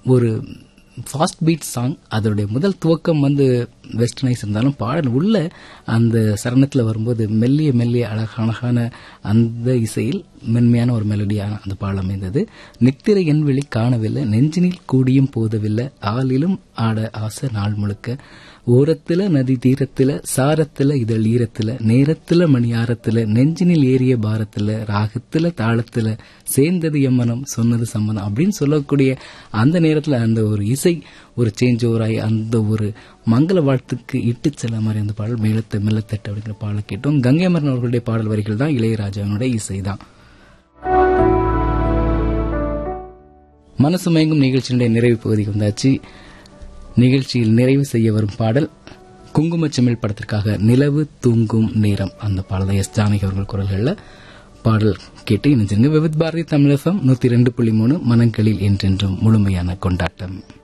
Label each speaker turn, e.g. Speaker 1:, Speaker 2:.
Speaker 1: ஒரு fast beat song அதோடைய முதல் துவக்கம் வந்து வெஸ்டர்னைஸ் இருந்தாலும் பாடல் உள்ள அந்த சரணத்தில் வரும்போது மெல்லிய மெல்லிய அழகான அழகான அந்த இசையில் மென்மையான ஒரு மெலடியான அந்த பாடல் அமைந்தது நித்திரை என் வெளி காணவில்லை நெஞ்சினில் கூடியும் போதவில்லை ஆளிலும் ஆட ஆசை நாள் முழுக்க ஓரத்துல நதி தீரத்துல சாரத்துல இதழ் ஈரத்துல நேரத்துல மணியாரத்துல நெஞ்சினில் ஏறிய பாரத்துல ராகத்துல தாளத்துல சேர்ந்தது எம்மனம் சொன்னது சம்மதம் அப்படின்னு சொல்லக்கூடிய அந்த நேரத்துல அந்த ஒரு இசை ஒரு சேஞ்ச் ஓவராகி அந்த ஒரு மங்கள வாழ்த்துக்கு இட்டு செல்ல மாதிரி அந்த பாடல் மேலத்தை மெல்லத்தட்டு அப்படிங்கிற பாடலை கேட்டோம் கங்கைமரன் அவர்களுடைய பாடல் வரிகள் தான் இளையராஜாவினுடைய இசை தான் மனசு மயங்கும் நிகழ்ச்சியினுடைய நிறைவு பகுதிக்கு வந்தாச்சு நிகழ்ச்சியில் நிறைவு செய்ய வரும் பாடல் குங்குமச்சிமிழ் படத்திற்காக நிலவு தூங்கும் நேரம் அந்த பாடலை எஸ் ஜானகி அவர்கள் குரல்களில் பாடல் கேட்டு இணைஞ்சிருங்க விவித் பாரதி தமிழகம் நூத்தி ரெண்டு புள்ளி மூணு மனங்களில் என்றென்றும் முழுமையான கொண்டாட்டம்